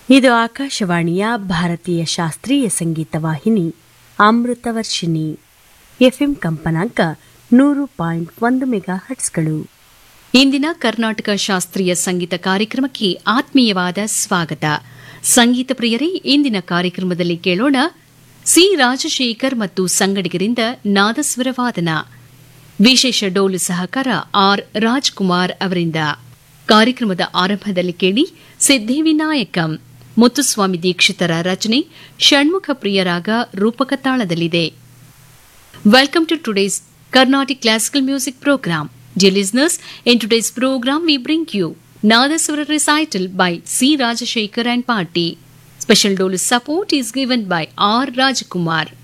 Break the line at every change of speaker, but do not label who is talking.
ಇದು ಆಕಾಶವಾಣಿಯ ಭಾರತೀಯ ಶಾಸ್ತ್ರೀಯ ಸಂಗೀತ ವಾಹಿನಿ ಅಮೃತವರ್ಷಿಣಿ ಎಫ್ಎಂ ಕಂಪನಾಂಕ ನೂರು ಪಾಯಿಂಟ್ ಒಂದು ಮೆಗಾ ಹಟ್ಸ್ಗಳು
ಇಂದಿನ ಕರ್ನಾಟಕ ಶಾಸ್ತ್ರೀಯ ಸಂಗೀತ ಕಾರ್ಯಕ್ರಮಕ್ಕೆ ಆತ್ಮೀಯವಾದ ಸ್ವಾಗತ ಸಂಗೀತ ಪ್ರಿಯರೇ ಇಂದಿನ ಕಾರ್ಯಕ್ರಮದಲ್ಲಿ ಕೇಳೋಣ ಸಿ ರಾಜಶೇಖರ್ ಮತ್ತು ಸಂಗಡಿಗರಿಂದ ನಾದಸ್ವರ ವಾದನ ವಿಶೇಷ ಡೋಲು ಸಹಕಾರ ಆರ್ ರಾಜ್ಕುಮಾರ್ ಅವರಿಂದ ಕಾರ್ಯಕ್ರಮದ ಆರಂಭದಲ್ಲಿ ಕೇಳಿ ಸಿದ್ಧಿವಿನಾಯಕಂ ಮುತ್ತುಸ್ವಾಮಿ ದೀಕ್ಷಿತರ ರಚನೆ ಷಣ್ಮುಖ ಪ್ರಿಯರಾಗ ರೂಪಕ ತಾಳದಲ್ಲಿದೆ Welcome to today's Carnatic Classical Music Program. Dear listeners, in today's program we bring you Nadaswara recital by C. Rajashekhar and Party. Special dole support is given by R. Rajkumar.